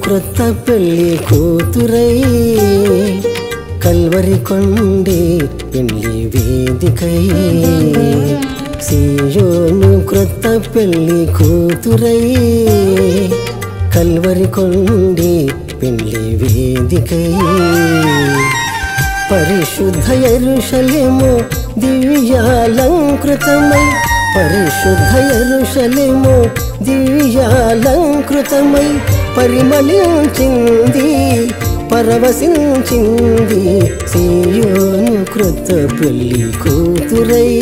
క్రొత్త పెళ్లి కూతురై కల్వరి కొండి పెళ్లి వేదికై సియోను క్రొత్త పెళ్లి కూతురై కల్వరి కొండి పెళ్లి వేదికై పరిశుద్ధ ఎరుషలేము దివ్యాలంకృతమై పరిశుద్ధ ఎరుషలేము దివ్యాలంకృతమై పరిమళించింది పరవశించింది సియోను కృత పెళ్లి కూతురై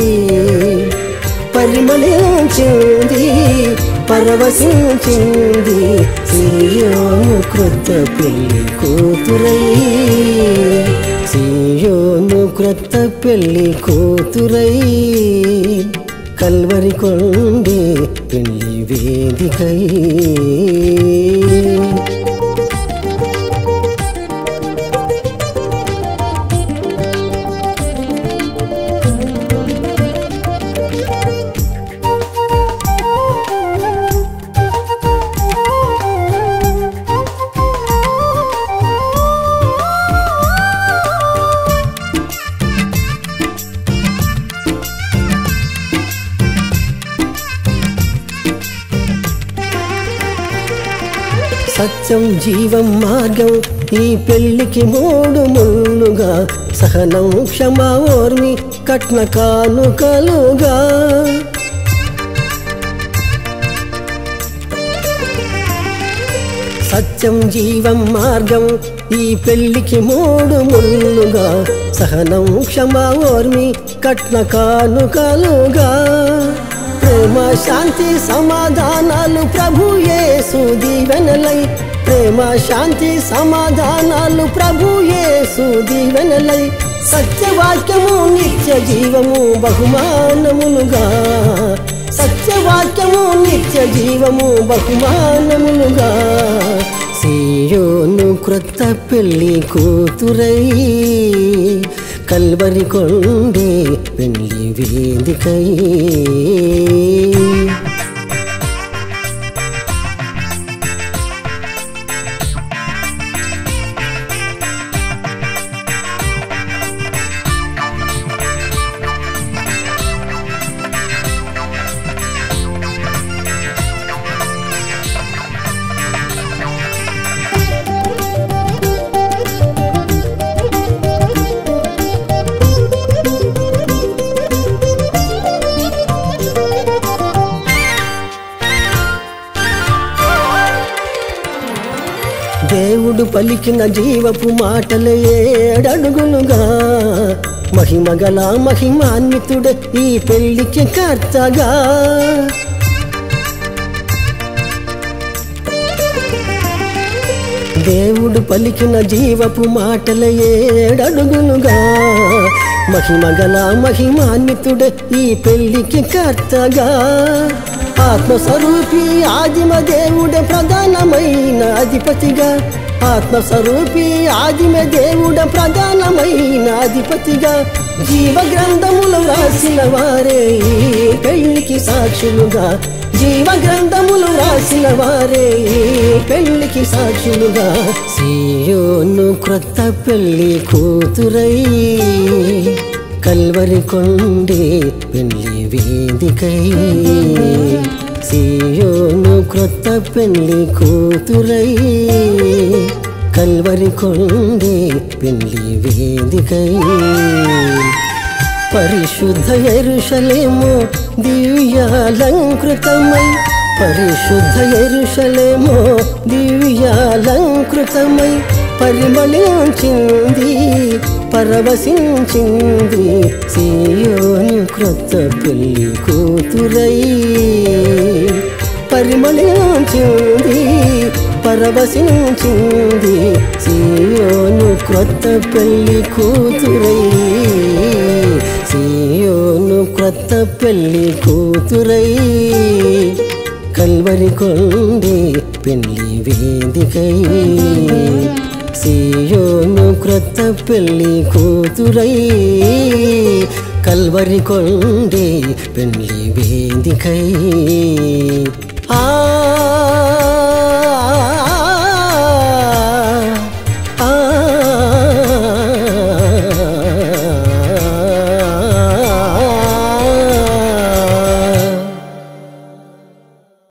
పరిమళించింది పరవశించింది సియోను కృత పెళ్లి కూతురై సియోను క్రొత్త పెళ్లి కూతురై కల్వరి కొండి పెళ్లి వేదికై సత్యం జీవం మార్గం ఈ పెళ్లికి మూడు ముళ్ళుగా సహనం క్షమ ఓర్మి కట్న కానుకలుగా సత్యం జీవం మార్గం ఈ పెళ్లికి మూడు ముళ్ళుగా సహనం క్షమ ఓర్మి కట్న కానుకలుగా ప్రేమ శాంతి సమాధానాలు ప్రభు యేసు దీవెనలై ప్రేమ శాంతి సమాధానాలు ప్రభు యేసు దీవెనలై సత్యవాక్యము నిత్య జీవము బహుమానములుగా సత్యవాక్యము నిత్య జీవము బహుమానములుగా సియోను క్రొత్త పెళ్లి కూతురై కల్వరి కొండే పెళ్లి వేదికై దేవుడు పలికిన జీవపు మాటలు ఏడడుగులుగా మహిమగల మహిమాన్వితుడు ఈ పెళ్లికి కర్తగా దేవుడు పలికిన జీవపు మాటల ఏడడుగులుగా మహిమగల మహిమాన్వితుడు ఈ పెళ్లికి కర్తగా ఆత్మస్వరూపి ఆదిమ దేవుడే ప్రధానమైన అధిపతిగా ఆత్మస్వరూపి ఆదిమ దేవుడ ప్రధానమైన అధిపతిగా జీవ గ్రంథములు రాసిన వారే ఈ పెళ్లికి సాక్షులుగా జీవ గ్రంథములు రాసిన వారే ఈ పెళ్లికి సాక్షులుగా సియోను క్రొత్త పెళ్లి కూతురై కల్వరి కొండే పెళ్లి వేదికై సియోను క్రొత్త పెళ్లి కూతురై కల్వరి కొండే పెళ్లి వేదికై పరిశుద్ధ ఎరుషలేము దివ్యాలంకృతమై పరిశుద్ధ ఎరుషలేము దివ్యాలంకృతమై పరిమళించింది పరవశించింది సియోను క్రొత్త పెళ్లి కూతురై పరిమళించింది పరవశించింది సియోను క్రొత్త పెళ్లి కూతురై సియోను క్రొత్త పెళ్లి కూతురై కల్వరి కొండే పెళ్లి వేదికై సియోను క్రొత్త పెళ్లి కూతురై కల్వరి కొండే పెళ్లి వేదికై ఆ